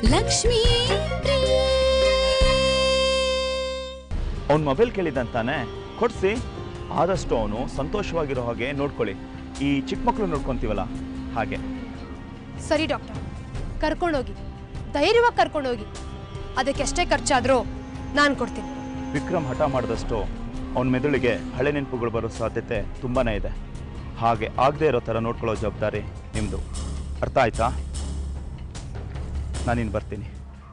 ಲಕ್ಷ್ಮೀ ಪ್ರಿಯೆ ಅವ್ನ ಮೊಬೈಲ್ ಕೇಳಿದಂತಾನೆ ಕೊಡಿಸಿ ಆದಷ್ಟು ಅವನು ಸಂತೋಷವಾಗಿರೋ ಹಾಗೆ ನೋಡ್ಕೊಳ್ಳಿ ಈ ಚಿಕ್ಕ ಮಕ್ಕಳು ನೋಡ್ಕೊಂತೀವಲ್ಲ ಹಾಗೆ ಸರಿ ಡಾಕ್ಟರ್ ಕರ್ಕೊಂಡೋಗಿ ಧೈರ್ಯವಾಗಿ ಕರ್ಕೊಂಡೋಗಿ ಅದಕ್ಕೆ ಎಷ್ಟೇ ಖರ್ಚಾದರೂ ನಾನು ಕೊಡ್ತೀನಿ ವಿಕ್ರಮ್ ಹಠ ಮಾಡಿದಷ್ಟು ಅವನ ಮೆದುಳಿಗೆ ಹಳೆ ನೆನಪುಗಳು ಬರೋ ಸಾಧ್ಯತೆ ತುಂಬಾ ಇದೆ ಹಾಗೆ ಆಗದೆ ಇರೋ ಥರ ನೋಡ್ಕೊಳ್ಳೋ ಜವಾಬ್ದಾರಿ ನಿಮ್ಮದು ಅರ್ಥ ಆಯ್ತಾ ನಾನಿನ್ನು ಬರ್ತೀನಿ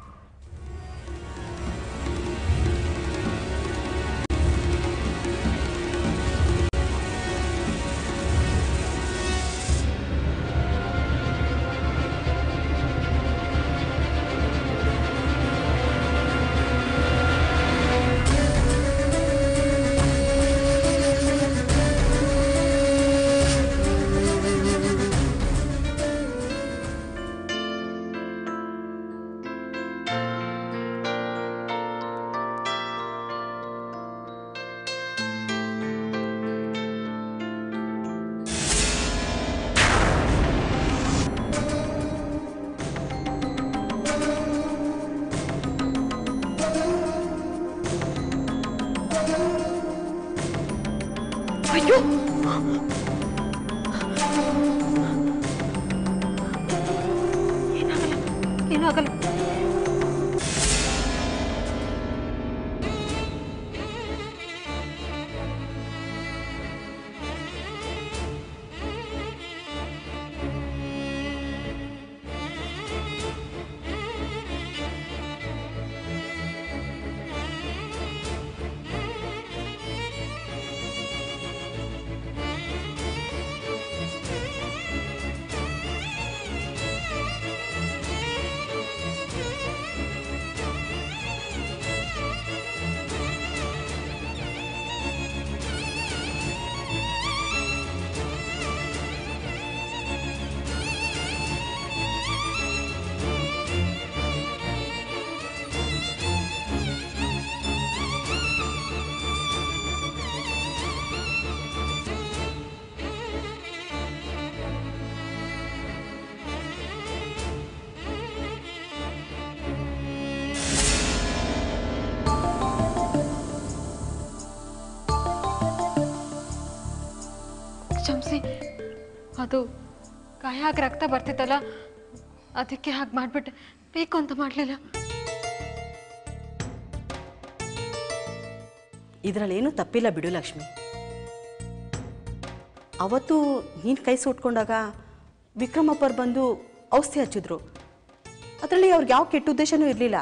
ಅಯ್ಯೋ ಏನಾಗಲ್ಲ ಏನಾಗಲ್ಲ ಕ್ಷಮಿಸಿ ಅದು ಗಾಯ ಆಗಿ ರಕ್ತ ಬರ್ತಿತ್ತಲ್ಲ ಅದಕ್ಕೆ ಹಾಗೆ ಮಾಡಿಬಿಟ್ಟೆ ಬೇಕು ಅಂತ ಮಾಡಲಿಲ್ಲ ಇದರಲ್ಲೇನೂ ತಪ್ಪಿಲ್ಲ ಬಿಡು ಲಕ್ಷ್ಮಿ ಅವತ್ತು ನೀನು ಕೈ ಸುಟ್ಕೊಂಡಾಗ ವಿಕ್ರಮಪ್ಪರು ಬಂದು ಔಷಧಿ ಹಚ್ಚಿದ್ರು ಅದರಲ್ಲಿ ಅವ್ರಿಗೆ ಯಾವ ಕೆಟ್ಟ ಉದ್ದೇಶನೂ ಇರಲಿಲ್ಲ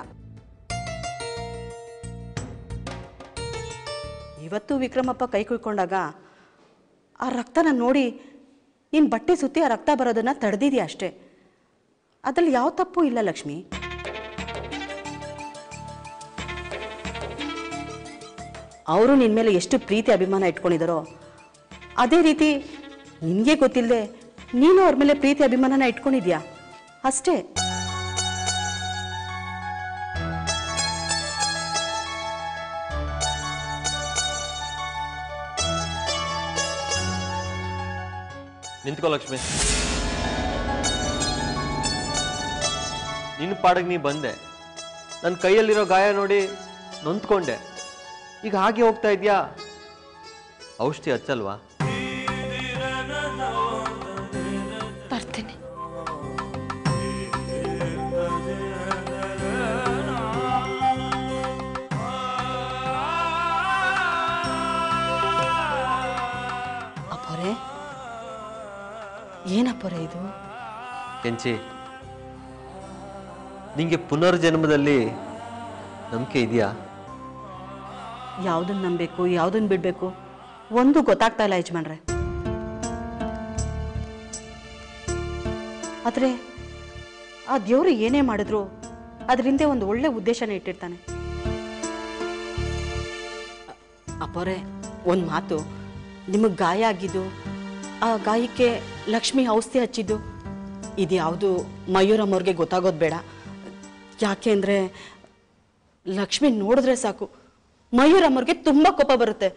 ಇವತ್ತು ವಿಕ್ರಮಪ್ಪ ಕೈ ಕುಯ್ಕೊಂಡಾಗ ಆ ರಕ್ತನ ನೋಡಿ ನೀನು ಬಟ್ಟೆ ಸುತ್ತಿ ಆ ರಕ್ತ ಬರೋದನ್ನು ತಡೆದಿದ್ಯಾ ಅಷ್ಟೇ ಅದರಲ್ಲಿ ಯಾವ ತಪ್ಪು ಇಲ್ಲ ಲಕ್ಷ್ಮಿ ಅವರು ನಿನ್ನ ಮೇಲೆ ಎಷ್ಟು ಪ್ರೀತಿ ಅಭಿಮಾನ ಇಟ್ಕೊಂಡಿದ್ದಾರೋ ಅದೇ ರೀತಿ ನಿನಗೆ ಗೊತ್ತಿಲ್ಲದೆ ನೀನು ಅವ್ರ ಮೇಲೆ ಪ್ರೀತಿ ಅಭಿಮಾನನ ಇಟ್ಕೊಂಡಿದ್ಯಾ ಅಷ್ಟೇ ನಿಂತ್ಕೋ ಲಕ್ಷ್ಮಿ ನಿನ್ನ ಪಾಡಿಗೆ ನೀ ಬಂದೆ ನನ್ನ ಕೈಯಲ್ಲಿರೋ ಗಾಯ ನೋಡಿ ನೊಂದ್ಕೊಂಡೆ ಈಗ ಹಾಗೆ ಹೋಗ್ತಾ ಇದೆಯಾ ಔಷಧಿ ಹಚ್ಚಲ್ವಾ ಬರ್ತೀನಿ ಅಪ್ಪೋರೆ ಏನಪ್ಪೋರೆ ಇದು ಕೆಂಚಿ ನಿಂಗೆ ಪುನರ್ಜನ್ಮದಲ್ಲಿ ನಂಬಿಕೆ ಇದೆಯಾ ಯಾವುದನ್ನ ನಂಬಬೇಕು ಯಾವುದನ್ನ ಬಿಡಬೇಕು ಒಂದು ಗೊತ್ತಾಗ್ತಾ ಇಲ್ಲ ಯಜಮಾನ್ರೆ ಆದರೆ ಆ ದೇವರು ಏನೇ ಮಾಡಿದ್ರು ಅದರಿಂದ ಒಂದು ಒಳ್ಳೆ ಉದ್ದೇಶನ ಇಟ್ಟಿರ್ತಾನೆ ಅ- ಅಪ್ಪೋರೆ ಒಂದು ಮಾತು ನಿಮಗೆ ಗಾಯ ಆಗಿದ್ದು ಆ ಗಾಯಕ್ಕೆ ಲಕ್ಷ್ಮಿ ಔಷಧಿ ಹಚ್ಚಿದ್ದು ಇದು ಯಾವುದು ಮಯೂರಮ್ಮವ್ರಿಗೆ ಗೊತ್ತಾಗೋದು ಬೇಡ ಯಾಕೆ ಅಂದರೆ ಲಕ್ಷ್ಮಿ ನೋಡಿದ್ರೆ ಸಾಕು ಮಯೂರಮ್ಮವ್ರಿಗೆ ತುಂಬ ಕೋಪ ಬರುತ್ತೆ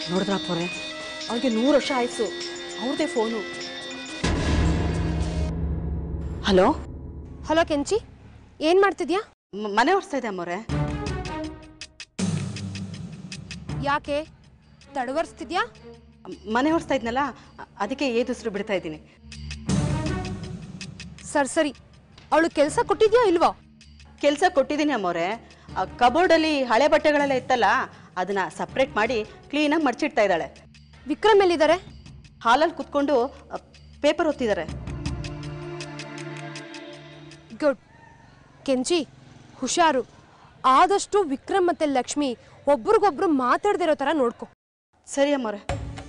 ನೋಡಿದ್ರ ಅಪ್ಪೋರೆ ಅವ್ರಿಗೆ ನೂರು ವರ್ಷ ಆಯ್ಸು ಅವ್ರದೇ ಫೋನು ಹಲೋ ಹಲೋ ಕೆಂಚಿ ಏನ್ ಮಾಡ್ತಿದ್ಯಾ ಮ- ಮನೆ ಒರೆಸ್ತಾ ಇದೆ ಅಮ್ಮೋರೆ ಯಾಕೆ ತಡವರ್ಸ್ತಿದ್ಯಾ ಮ್- ಮನೆ ಒರೆಸ್ತಾ ಇದ್ನಲ್ಲ ಅ- ಅದಕ್ಕೆ ಏದುಸ್ರು ಬಿಡ್ತಾ ಇದ್ದೀನಿ ಸರ್ ಸರಿ ಅವಳು ಕೆಲಸ ಕೊಟ್ಟಿದ್ಯಾ ಇಲ್ವೋ ಕೆಲಸ ಕೊಟ್ಟಿದ್ದೀನಿ ಅಮ್ಮೋರೆ ಆ ಕಬೋರ್ಡಲ್ಲಿ ಹಳೆ ಬಟ್ಟೆಗಳೆಲ್ಲ ಇತ್ತಲ್ಲ ಅದನ್ನ ಸಪ್ರೇಟ್ ಮಾಡಿ ಕ್ಲೀನಾಗಿ ಮಡ್ಚಿಡ್ತಾ ಇದ್ದಾಳೆ ವಿಕ್ರಮ್ ಎಲ್ಲಿದ್ದಾರೆ ಹಾಲಲ್ಲಿ ಕುತ್ಕೊಂಡು ಪೇಪರ್ ಓದ್ತಿದ್ದಾರೆ ಗುಡ್ ಕೆಂಚಿ ಹುಷಾರು ಆದಷ್ಟು ವಿಕ್ರಮ್ ಮತ್ತೆ ಲಕ್ಷ್ಮಿ ಒಬ್ರಿಗೊಬ್ರು ಮಾತಾಡ್ದಿರೋ ಥರ ನೋಡ್ಕೊ ಸರಿ ಅಮ್ಮೋರೆ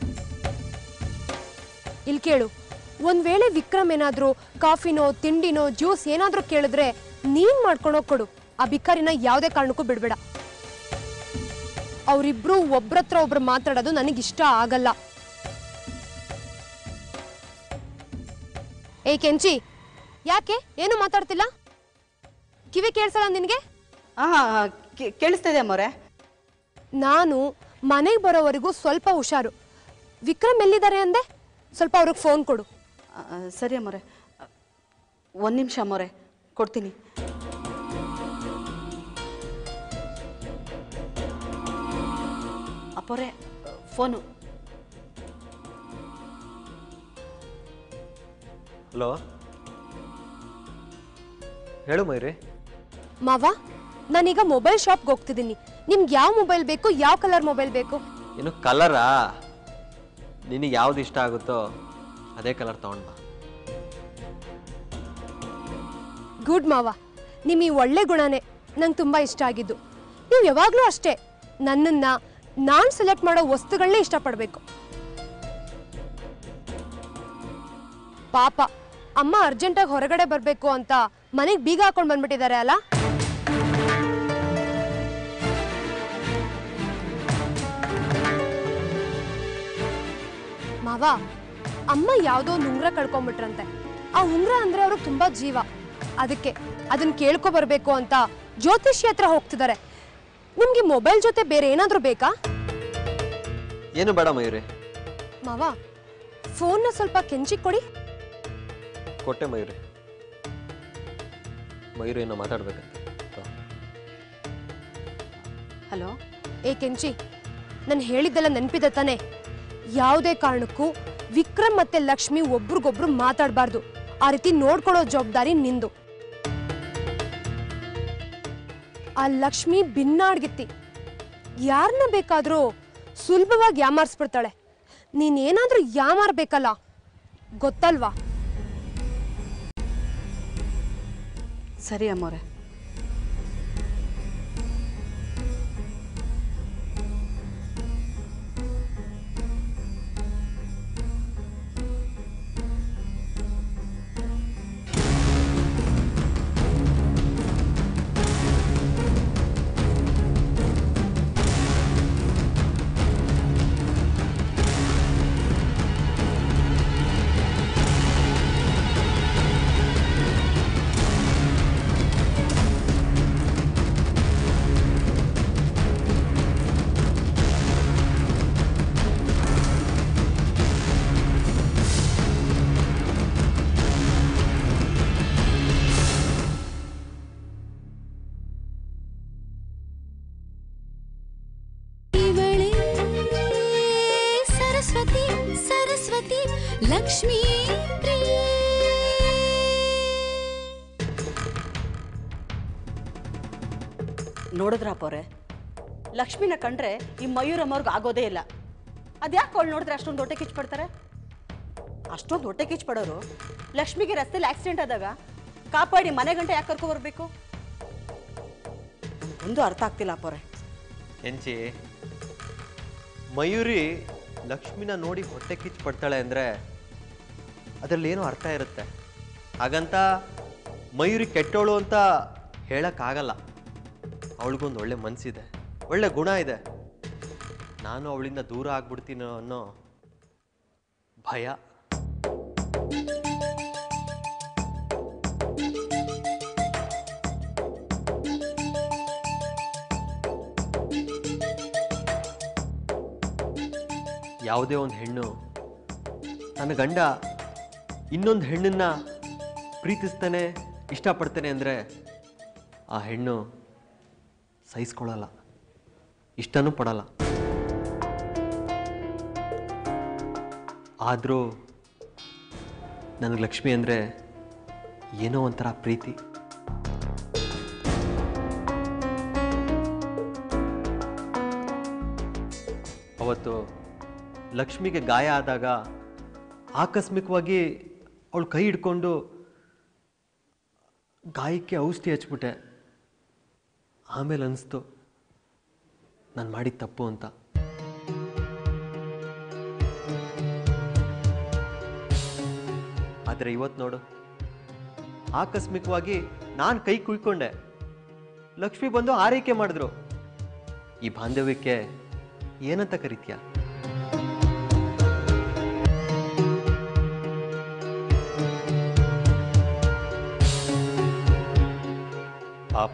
ಇಲ್ಲಿ ಕೇಳು ಒಂದ್ ವೇಳೆ ವಿಕ್ರಮ್ ಏನಾದ್ರೂ ಕಾಫಿನೋ ತಿಂಡಿನೋ ಜ್ಯೂಸ್ ಏನಾದ್ರೂ ಕೇಳಿದ್ರೆ ನೀನ್ ಮಾಡ್ಕೊಂಡೋಗ್ ಕೊಡು ಆ ಬಿಕಾರಿನ ಯಾವುದೇ ಕಾರಣಕ್ಕೂ ಬಿಡ್ಬೇಡ ಅವರಿಬ್ರು ಒಬ್ರತ್ರ ಒಬ್ರು ಮಾತಾಡೋದು ನನಗಿಷ್ಟ ಆಗಲ್ಲ ಏ ಕೆಂಚಿ ಯಾಕೆ ಏನು ಮಾತಾಡ್ತಿಲ್ಲ ಕಿವಿ ಕೇಳಿಸಲ್ಲ ನಿನಗೆ ಹಾಂ ಕೇಳಿಸ್ತಾ ಇದೆ ಅಮ್ಮೋರೆ ನಾನು ಮನೆಗೆ ಬರೋವರೆಗೂ ಸ್ವಲ್ಪ ಹುಷಾರು ವಿಕ್ರಮ್ ಎಲ್ಲಿದ್ದಾರೆ ಅಂದೆ ಸ್ವಲ್ಪ ಅವ್ರಿಗೆ ಫೋನ್ ಕೊಡು ಆ, ಸರಿ ಅಮ್ಮೋರೆ ಒಂದು ನಿಮಿಷ ಅಮ್ಮೋರೆ ಕೊಡ್ತೀನಿ ಅಪ್ಪೋರೆ ಫೋನು ಹಲೋ ಹೇಳು ಮೈರಿ ಮಾವ ನಾನೀಗ ಮೊಬೈಲ್ ಶಾಪ್ಗೆ ಹೋಗ್ತಿದ್ದೀನಿ ನಿಮ್ಗೆ ಯಾವ ಮೊಬೈಲ್ ಬೇಕು ಯಾವ ಕಲರ್ ಮೊಬೈಲ್ ಬೇಕು ಏನು ಕಲರಾ ನಿನಗೆ ಯಾವ್ದು ಇಷ್ಟ ಆಗುತ್ತೋ ಅದೇ ಕಲರ್ ತಗೊಂಡ್ ಬಾ ಗುಡ್ ಮಾವ ನಿಮ್ಮ ಈ ಒಳ್ಳೆ ಗುಣನೇ ನಂಗೆ ತುಂಬ ಇಷ್ಟ ಆಗಿದ್ದು ನೀವು ಯಾವಾಗಲೂ ಅಷ್ಟೇ ನನ್ನನ್ನ ನಾನು ಸೆಲೆಕ್ಟ್ ಮಾಡೋ ವಸ್ತುಗಳನ್ನೇ ಇಷ್ಟಪಡಬೇಕು ಪಾಪ ಅಮ್ಮ ಅರ್ಜೆಂಟಾಗಿ ಹೊರಗಡೆ ಬರಬೇಕು ಅಂತ ಮನೆಗೆ ಬೀಗ ಹಾಕೊಂಡು ಬಂದ್ಬಿಟ್ಟಿದ್ದಾರೆ ಅಲ್ಲ ಮಾವ ಅಮ್ಮ ಯಾವುದೋ ಒಂದು ಉಂಗ್ರ ಕಳ್ಕೊಂಬಿಟ್ರಂತೆ ಆ ಉಂಗ್ರ ಅಂದ್ರೆ ಅವ್ರಿಗೆ ತುಂಬಾ ಜೀವ ಅದಕ್ಕೆ ಅದನ್ನ ಕೇಳ್ಕೊ ಬರ್ಬೇಕು ಅಂತ ಜ್ಯೋತಿಷಿ ಹತ್ರ ಹೋಗ್ತಿದ್ದಾರೆ ನಿಮ್ಗೆ ಮೊಬೈಲ್ ಜೊತೆ ಬೇರೆ ಏನಾದ್ರೂ ಬೇಕಾ ಏನು ಬೇಡ ಮಯೂರಿ ಮಾವ ಫೋನ್ನ ಸ್ವಲ್ಪ ಕೆಂಚಿ ಕೊಡಿ ಕೊಟ್ಟೆ ಮಯೂರಿ ಮಯೂರಿ ಏನೋ ಮಾತಾಡ್ಬೇಕಂತೆ ತಗೋ. ಹಲೋ ಏ ಕೆಂಚಿ ನಾನು ಹೇಳಿದ್ದೆಲ್ಲ ನೆನಪಿದೆ ತಾನೆ ಯಾವುದೇ ಕಾರಣಕ್ಕೂ ವಿಕ್ರಮ್ ಮತ್ತೆ ಲಕ್ಷ್ಮಿ ಒಬ್ರಿಗೊಬ್ರು ಮಾತಾಡಬಾರ್ದು ಆ ರೀತಿ ನೋಡ್ಕೊಳ್ಳೋ ಜವಾಬ್ದಾರಿ ನಿಂದು ಆ ಲಕ್ಷ್ಮಿ ಭಿನ್ನಾಡ್ಗಿತ್ತಿ ಯಾರನ್ನ ಬೇಕಾದ್ರೂ ಸುಲಭವಾಗಿ ಯಾಮಾರಿಸ್ಬಿಡ್ತಾಳೆ ನೀನೇನಾದ್ರೂ ಯಾಮಾರ್ಬೇಕಲ್ಲ ಗೊತ್ತಲ್ವಾ ಸರಿ ಅಮ್ಮೋರೆ ಇವಳೇ ಸರಸ್ವತಿ ಸರಸ್ವತಿ ಲಕ್ಷ್ಮೀ ಪ್ರಿಯೆ ನೋಡಿದ್ರ ಅಪ್ಪವ್ರೆ ಲಕ್ಷ್ಮಿನ ಕಂಡ್ರೆ ಈ ಮಯೂರಮ್ಮವ್ರಿಗೆ ಆಗೋದೇ ಇಲ್ಲ ಅದ್ಯಾಕೆ ಅವಳು ನೋಡಿದ್ರೆ ಅಷ್ಟೊಂದು ಹೊಟ್ಟೆ ಕಿಚ್ಚು ಪಡ್ತಾರೆ ಅಷ್ಟೊಂದು ಹೊಟ್ಟೆ ಕಿಚ್ಚು ಪಡೋರು ಲಕ್ಷ್ಮಿಗೆ ರಸ್ತೆಲಿ ಆಕ್ಸಿಡೆಂಟ್ ಆದಾಗ ಕಾಪಾಡಿ ಮನೆ ಗಂಟೆ ಯಾಕೆ ಕರ್ಕೊ ಬರ್ಬೇಕು ಒಂದು ಅರ್ಥ ಆಗ್ತಿಲ್ಲ ಅಪ್ಪವ್ರೆ ಎಂಚಿ ಮಯೂರಿ ಲಕ್ಷ್ಮಿನ ನೋಡಿ ಹೊಟ್ಟೆ ಕಿಚ್ಚು ಪಡ್ತಾಳೆ ಅಂದರೆ ಅದರಲ್ಲಿ ಏನೋ ಅರ್ಥ ಇರುತ್ತೆ ಹಾಗಂತ ಮಯೂರಿ ಕೆಟ್ಟವಳು ಅಂತ ಹೇಳಕ್ಕಾಗಲ್ಲ ಅವಳಿಗೊಂದು ಒಳ್ಳೆ ಮನಸ್ಸಿದೆ ಒಳ್ಳೆ ಗುಣ ಇದೆ ನಾನು ಅವಳಿಂದ ದೂರ ಆಗ್ಬಿಡ್ತೀನೋ ಅನ್ನೋ ಭಯ ಯಾವುದೇ ಒಂದು ಹೆಣ್ಣು ನನ್ನ ಗಂಡ ಇನ್ನೊಂದು ಹೆಣ್ಣನ್ನ ಪ್ರೀತಿಸ್ತಾನೆ ಇಷ್ಟಪಡ್ತಾನೆ ಅಂದರೆ ಆ ಹೆಣ್ಣು ಸಹಿಸ್ಕೊಳ್ಳಲ್ಲ ಇಷ್ಟನೂ ಪಡಲ್ಲ ಆದರೂ ನನಗೆ ಲಕ್ಷ್ಮಿ ಅಂದರೆ ಏನೋ ಒಂಥರ ಪ್ರೀತಿ ಅವತ್ತು ಲಕ್ಷ್ಮಿಗೆ ಗಾಯ ಆದಾಗ ಆಕಸ್ಮಿಕವಾಗಿ ಅವಳು ಕೈ ಹಿಡ್ಕೊಂಡು ಗಾಯಕ್ಕೆ ಔಷಧಿ ಹಚ್ಬಿಟ್ಟೆ ಆಮೇಲೆ ಅನಿಸ್ತು ನಾನು ಮಾಡಿದ ತಪ್ಪು ಅಂತ ಆದರೆ ಇವತ್ತು ನೋಡು ಆಕಸ್ಮಿಕವಾಗಿ ನಾನು ಕೈ ಕುಯ್ಕೊಂಡೆ ಲಕ್ಷ್ಮಿ ಬಂದು ಆರೈಕೆ ಮಾಡಿದ್ರು ಈ ಬಾಂಧವ್ಯಕ್ಕೆ ಏನಂತ ಕರಿತೀಯ ಪಾಪ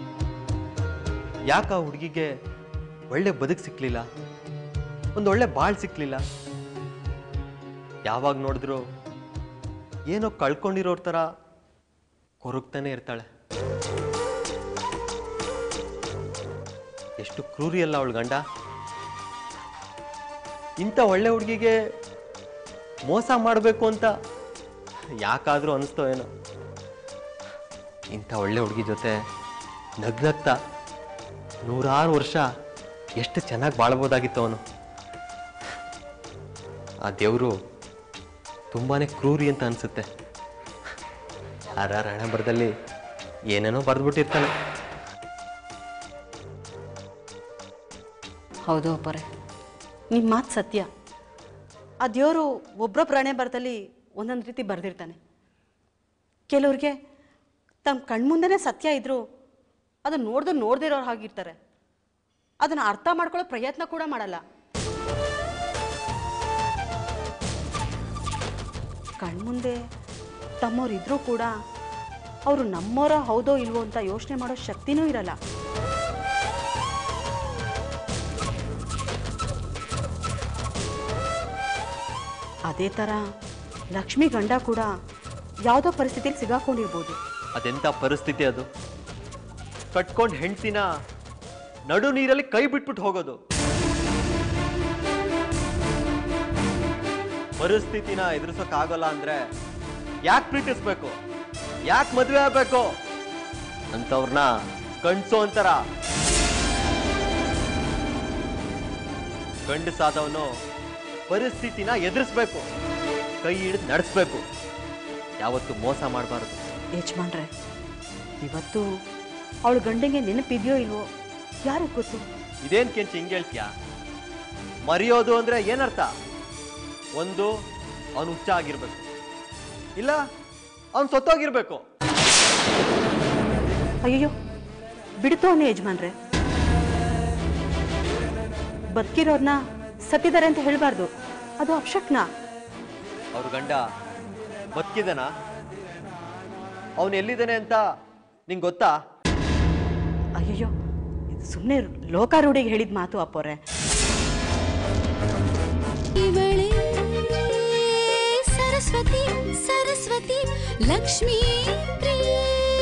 ಯಾಕ ಆ ಹುಡುಗಿಗೆ ಒಳ್ಳೆ ಬದುಕು ಸಿಕ್ಲಿಲ್ಲ ಒಂದು ಒಳ್ಳೆ ಬಾಳ್ ಸಿಕ್ಲಿಲ್ಲ ಯಾವಾಗ ನೋಡಿದ್ರು ಏನೋ ಕಳ್ಕೊಂಡಿರೋರ್ ಥರ ಕೊರಗ್ತಾನೆ ಇರ್ತಾಳೆ ಎಷ್ಟು ಕ್ರೂರಿ ಅಲ್ಲ ಅವಳು ಗಂಡ ಇಂಥ ಒಳ್ಳೆ ಹುಡುಗಿಗೆ ಮೋಸ ಮಾಡಬೇಕು ಅಂತ ಯಾಕಾದರೂ ಅನಿಸ್ತೋ ಏನೋ ಇಂಥ ಒಳ್ಳೆ ಹುಡುಗಿ ಜೊತೆ ನಗ್ನಗ್ತಾ ನೂರಾರು ವರ್ಷ ಎಷ್ಟು ಚೆನ್ನಾಗಿ ಬಾಳ್ಬೋದಾಗಿತ್ತು ಅವನು ಆ ದೇವರು ತುಂಬಾ ಕ್ರೂರಿ ಅಂತ ಅನಿಸುತ್ತೆ ಯಾರ ಹಣೆ ಏನೇನೋ ಬರೆದ್ಬಿಟ್ಟಿರ್ತಾನೆ ಹೌದು ಅಪ್ಪರೆ ನಿಮ್ಮ ಮಾತು ಸತ್ಯ ಆ ದೇವರು ಒಬ್ಬರ ಪ್ರಾಣೆ ಬರದಲ್ಲಿ ಒಂದೊಂದು ರೀತಿ ಬರೆದಿರ್ತಾನೆ ಕೆಲವ್ರಿಗೆ ತಮ್ಮ ಕಣ್ಮುಂದೆನೇ ಸತ್ಯ ಇದ್ದರೂ ಅದನ್ನು ನೋಡ್ದು ನೋಡದೇ ಇರೋರು ಹಾಗಿರ್ತಾರೆ ಅದನ್ನು ಅರ್ಥ ಮಾಡ್ಕೊಳ್ಳೋ ಪ್ರಯತ್ನ ಕೂಡ ಮಾಡಲ್ಲ ಕಣ್ಮುಂದೆ ತಮ್ಮವ್ರು ಇದ್ರೂ ಕೂಡ ಅವರು ನಮ್ಮವರ ಹೌದೋ ಇಲ್ವೋ ಅಂತ ಯೋಚನೆ ಮಾಡೋ ಶಕ್ತಿನೂ ಇರಲ್ಲ ಅದೇ ಥರ ಲಕ್ಷ್ಮಿ ಗಂಡ ಕೂಡ ಯಾವುದೋ ಪರಿಸ್ಥಿತಿಯಲ್ಲಿ ಸಿಗಾಕೊಂಡಿರ್ಬೋದು ಅದೆಂಥ ಪರಿಸ್ಥಿತಿ ಅದು ಕಟ್ಕೊಂಡು ಹೆಂಡ್ತಿನ ನಡು ನೀರಲ್ಲಿ ಕೈ ಬಿಟ್ಬಿಟ್ಟು ಹೋಗೋದು ಪರಿಸ್ಥಿತಿನ ಎದುರಿಸೋಕ್ಕಾಗಲ್ಲ ಅಂದ್ರೆ ಯಾಕೆ ಪ್ರೀತಿಸ್ಬೇಕು ಯಾಕೆ ಮದುವೆ ಆಗ್ಬೇಕು ಅಂತವ್ರನ್ನ ಕಣ್ಸೋ ಅಂತಾರ ಗಂಡಸಾದವನು ಪರಿಸ್ಥಿತಿನ ಎದುರಿಸ್ಬೇಕು ಕೈ ಹಿಡಿದು ನಡೆಸ್ಬೇಕು ಯಾವತ್ತು ಮೋಸ ಮಾಡಬಾರ್ದು ಯಜಮಾನ್ರೆ ಇವತ್ತು ಅವಳು ಗಂಡಂಗೆ ನೆನಪಿದೆಯೋ ಇಲ್ವೋ ಯಾರಿಗೆ ಗೊತ್ತು ಇದೇನ್ ಕೆಂಚಿ ಹಿಂಗೆ ಹೇಳ್ತೀಯ ಮರೆಯೋದು ಅಂದ್ರೆ ಏನರ್ಥ ಒಂದು ಅವನು ಹುಚ್ಚ ಆಗಿರ್ಬೇಕು ಇಲ್ಲ ಅವನು ಸತ್ತೋಗಿರ್ಬೇಕು ಅಯ್ಯೋ ಬಿಡ್ತು ಅವನೇ ಯಜಮಾನ್ರೆ ಬದುಕಿರೋರ್ನ ಸತ್ತಿದ್ದಾರೆ ಅಂತ ಹೇಳಬಾರ್ದು ಅದು ಅಪಶಕ್ನ ಅವ್ರ ಗಂಡ ಬದುಕಿದನ ಅವನು ಎಲ್ಲಿದ್ದಾನೆ ಅಂತ ನಿಂಗೆ ಗೊತ್ತಾ ಅಯ್ಯಯ್ಯೋ ಇದು ಸುಮ್ಮನೆ ಲೋಕಾರೂಢಿಗೆ ಹೇಳಿದ ಮಾತು ಅಪ್ಪೋರೆ ಇವಳೇ ಸರಸ್ವತಿ ಸರಸ್ವತಿ ಲಕ್ಷ್ಮೀ ಪ್ರಿಯೆ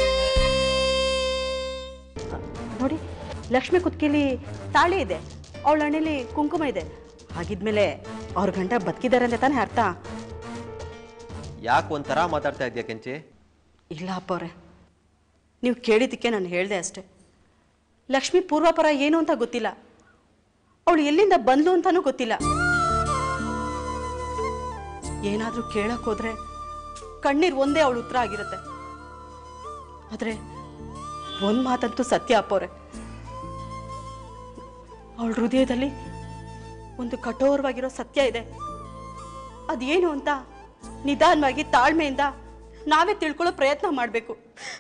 ನೋಡಿ ಲಕ್ಷ್ಮಿ ಕುತ್ಕಿಲಿ ತಾಳಿ ಇದೆ ಅವಳ ಹಣೆಲಿ ಕುಂಕುಮ ಇದೆ ಹಾಗಿದ್ಮೇಲೆ ಅವ್ರ ಗಂಡ ಬದುಕಿದ್ದಾರೆ ಅಂತ ತಾನೇ ಅರ್ಥ ಯಾಕೆ ಒಂಥರ ಮಾತಾಡ್ತಾ ಇದೆಯಾ ಕೆಂಚಿ ಇಲ್ಲ ಅಪ್ಪವ್ರೆ ನೀವು ಕೇಳಿದ್ದಕ್ಕೆ ನಾನು ಹೇಳಿದೆ ಅಷ್ಟೆ ಲಕ್ಷ್ಮಿ ಪೂರ್ವಾಪರ ಏನು ಅಂತ ಗೊತ್ತಿಲ್ಲ ಅವಳು ಎಲ್ಲಿಂದ ಬಂದ್ಲು ಅಂತಾನೂ ಗೊತ್ತಿಲ್ಲ ಏನಾದರೂ ಕೇಳಕ್ ಹೋದ್ರೆ ಕಣ್ಣೀರು ಒಂದೇ ಅವಳು ಉತ್ತರ ಆಗಿರುತ್ತೆ ಆದರೆ ಒಂದು ಮಾತಂತೂ ಸತ್ಯ ಅಪ್ಪವ್ರೆ ಅವಳ ಹೃದಯದಲ್ಲಿ ಒಂದು ಕಠೋರವಾಗಿರೋ ಸತ್ಯ ಇದೆ ಅದೇನು ಅಂತ ನಿಧಾನವಾಗಿ ತಾಳ್ಮೆಯಿಂದ ನಾವೇ ತಿಳ್ಕೊಳ್ಳೋ ಪ್ರಯತ್ನ ಮಾಡಬೇಕು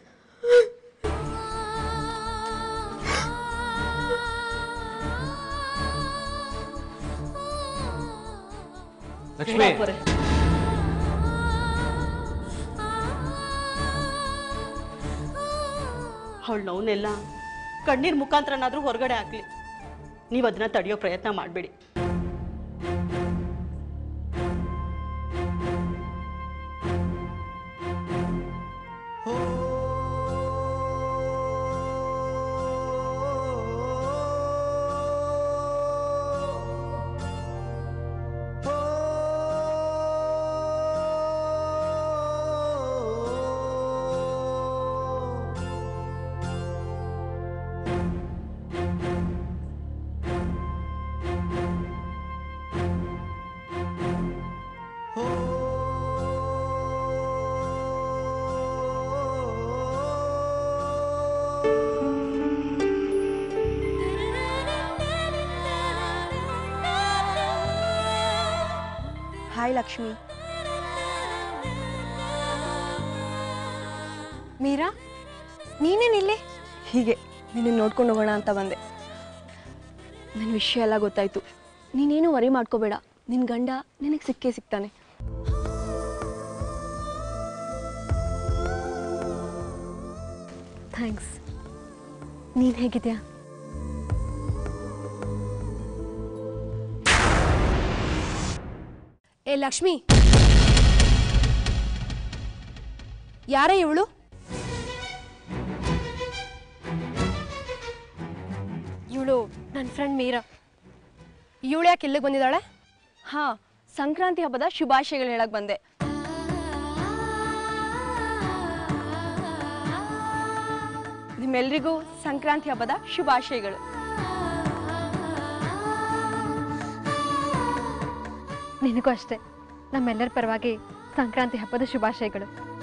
ಲಕ್ಷ್ಮಿ ಅವಳ ನೋವನ್ನೆಲ್ಲ ಕಣ್ಣೀರ್ ಮುಖಾಂತರನಾದ್ರೂ ಹೊರಗಡೆ ಹಾಕ್ಲಿ ನೀವು ಅದನ್ನ ತಡೆಯೋ ಪ್ರಯತ್ನ ಮಾಡಬೇಡಿ ಹಾಯ್ ಲಕ್ಷ್ಮಿ ಮೀರಾ ನೀನೇನಿಲ್ಲಿ ಹೀಗೆ ನಿನ್ನ ನೋಡ್ಕೊಂಡು ಹೋಗೋಣ ಅಂತ ಬಂದೆ ನನ್ನ ವಿಷಯ ಎಲ್ಲ ಗೊತ್ತಾಯ್ತು ನೀನೇನು ವರಿ ಮಾಡ್ಕೋಬೇಡ ನಿನ್ನ ಗಂಡ ನಿನಗೆ ಸಿಕ್ಕೇ ಸಿಗ್ತಾನೆ ಥ್ಯಾಂಕ್ಸ್ ನೀನು ಹೇಗಿದ್ಯಾ ಏ ಲಕ್ಷ್ಮಿ ಯಾರೇ ಇವಳು ಇವಳು ನನ್ನ ಫ್ರೆಂಡ್ ಮೀರಾ ಇವಳು ಯಾಕೆ ಇಲ್ಲಿಗೆ ಬಂದಿದ್ದಾಳೆ ಹಾ ಸಂಕ್ರಾಂತಿ ಹಬ್ಬದ ಶುಭಾಶಯಗಳು ಹೇಳಕ್ ಬಂದೆ ನಿಮ್ಮೆಲ್ರಿಗೂ ಸಂಕ್ರಾಂತಿ ಹಬ್ಬದ ಶುಭಾಶಯಗಳು ನಿನಗೂ ಅಷ್ಟೇ ನಮ್ಮೆಲ್ಲರ ಪರವಾಗಿ ಸಂಕ್ರಾಂತಿ ಹಬ್ಬದ ಶುಭಾಶಯಗಳು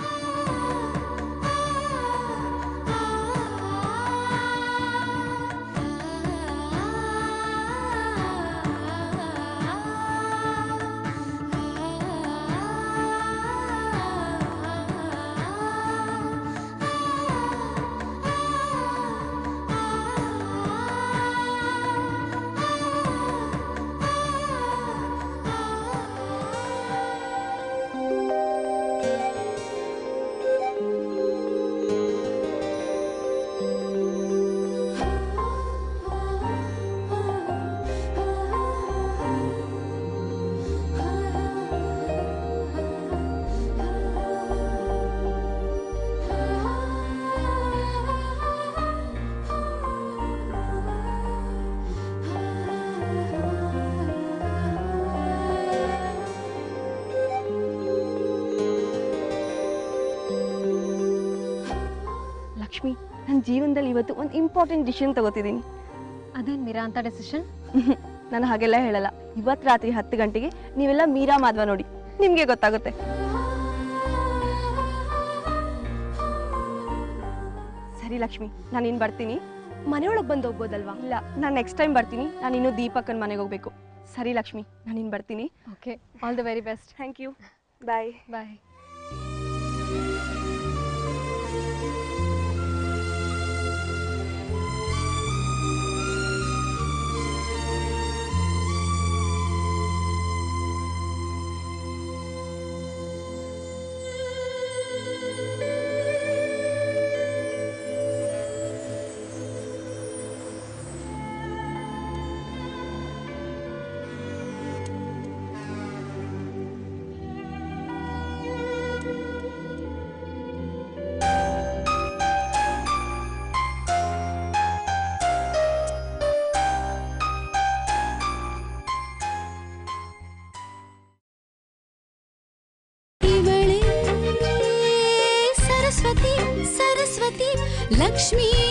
ಲಕ್ಷ್ಮಿ ನನ್ನ ಜೀವನದಲ್ಲಿ ಇವತ್ತು ಒಂದು ಇಂಪಾರ್ಟೆಂಟ್ ಡಿಸಿಷನ್ ತಗೋತಿದ್ದೀನಿ ಅದೇನು ಮೀರಾ ಅಂತ ಡೆಸಿಷನ್ ನಾನು ಹಾಗೆಲ್ಲ ಹೇಳಲ್ಲ ಇವತ್ತು ರಾತ್ರಿ ಹತ್ತು ಗಂಟೆಗೆ ನೀವೆಲ್ಲ ಮೀರಾ ಮಾಧ್ವ ನೋಡಿ ನಿಮಗೆ ಗೊತ್ತಾಗುತ್ತೆ ಸರಿ ಲಕ್ಷ್ಮಿ ನಾನು ಇನ್ನು ಬರ್ತೀನಿ ಮನೆಯೊಳಗೆ ಬಂದು ಹೋಗ್ಬೋದಲ್ವಾ ಇಲ್ಲ ನಾನು ನೆಕ್ಸ್ಟ್ ಟೈಮ್ ಬರ್ತೀನಿ ನಾನು ಇನ್ನೂ ದೀಪಕ್ಕನ ಮನೆಗೆ ಹೋಗ್ಬೇಕು ಸರಿ ಲಕ್ಷ್ಮಿ ನಾನು ಇನ್ನು ಬರ್ತೀನಿ okay all the very best thank you bye bye ಇವಳೇ ಸರಸ್ವತಿ ಸರಸ್ವತಿ ಲಕ್ಷ್ಮೀ